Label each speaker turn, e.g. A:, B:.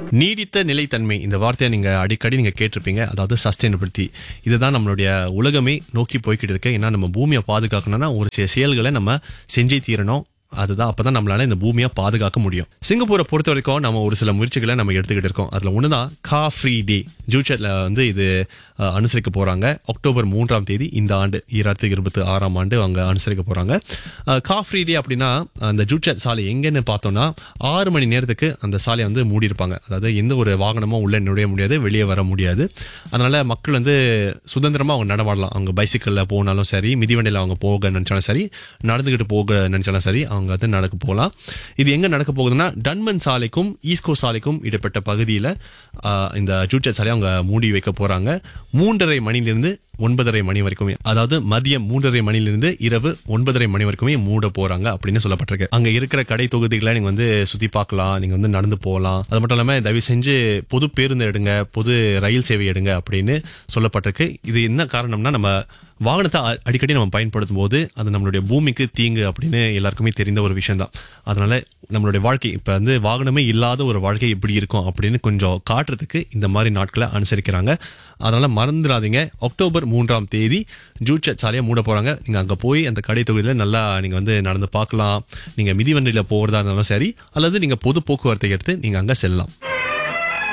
A: நீடித்த நிலைத்தன்மை இந்த வார்த்தையை நீங்க அடிக்கடி நீங்க கேட்டிருப்பீங்க அதாவது சஸ்டைனபிலிட்டி இதுதான் நம்மளுடைய உலகமே நோக்கி போய்கிட்டு இருக்கு ஏன்னா நம்ம பூமியை பாதுகாக்கணும்னா ஒரு சில செயல்களை நம்ம செஞ்சே தீரணும் அதுதான் அப்பதான் நம்மளால இந்த பூமியை பாதுகாக்க முடியும் சிங்கப்பூரை பொறுத்த வரைக்கும் நம்ம ஒரு சில முயற்சிகளை நம்ம எடுத்துக்கிட்டு இருக்கோம் அதுல ஒண்ணுதான் கா ஃப்ரீ டே ஜூச்சர்ல வந்து இது அஹ், அனுசரிக்க போறாங்க அக்டோபர் மூன்றாம் தேதி இந்த ஆண்டு ஈராயிரத்தி இருபத்தி ஆறாம் ஆண்டு அவங்க அனுசரிக்க போறாங்க அஹ், கா ஃப்ரீ டே அப்படின்னா அந்த ஜூச்சர் சாலை எங்கன்னு பார்த்தோம்னா ஆறு மணி நேரத்துக்கு அந்த சாலையை வந்து மூடி இருப்பாங்க அதாவது எந்த ஒரு வாகனமும் உள்ள நுழைய முடியாது வெளியே வர முடியாது அதனால மக்கள் வந்து சுதந்திரமா அவங்க நடமாடலாம் அவங்க பைசிக்கிளில் போனாலும் சரி மிதிவண்டியில் அவங்க போக நினைச்சாலும் சரி நடந்துகிட்டு போக நினைச்சாலும் சரி அவங்க வந்து நடக்க போகலாம் இது எங்க நடக்க போகுதுன்னா டன்மன் சாலைக்கும் ஈஸ்கோ சாலைக்கும் இடைப்பட்ட பகுதியில் இந்த ஜூச்சர் சாலையை அவங்க மூடி வைக்க போறாங்க மூன்றரை மணிலிருந்து ஒன்பதரை மணி வரைக்குமே அதாவது மதியம் மூன்றரை மணிலிருந்து இரவு ஒன்பதரை மணி வரைக்குமே மூட போறாங்க அப்படின்னு சொல்லப்பட்டிருக்கு அங்க இருக்கிற கடை தொகுதிகளை நீங்க வந்து சுத்தி பார்க்கலாம் நீங்க வந்து நடந்து போகலாம் அது மட்டும் இல்லாம தயவு செஞ்சு பொது பேருந்து எடுங்க பொது ரயில் சேவை எடுங்க அப்படின்னு சொல்லப்பட்டிருக்கு இது என்ன காரணம்னா நம்ம வாகனத்தை அ- அடிக்கடி நம்ம பயன்படுத்தும் போது அது நம்மளுடைய பூமிக்கு தீங்கு அப்படின்னு எல்லாருக்குமே தெரிந்த ஒரு விஷயம் தான் அதனால நம்மளுடைய வாழ்க்கை இப்ப வந்து வாகனமே இல்லாத ஒரு வாழ்க்கை எப்படி இருக்கும் அப்படின்னு கொஞ்சம் காட்டுறதுக்கு இந்த மாதிரி நாட்களை அனுசரிக்கிறாங்க அதனால மறந்துடாதீங்க அக்டோபர் மூன்றாம் தேதி ஜூச்சட் சாலையை மூட போறாங்க நீங்க அங்க போய் அந்த கடை தொகுதியில நல்லா நீங்க வந்து நடந்து பார்க்கலாம் நீங்க மிதிவண்டியில போறதா இருந்தாலும் சரி அல்லது நீங்க பொது போக்குவரத்தை எடுத்து நீங்க அங்க செல்லலாம்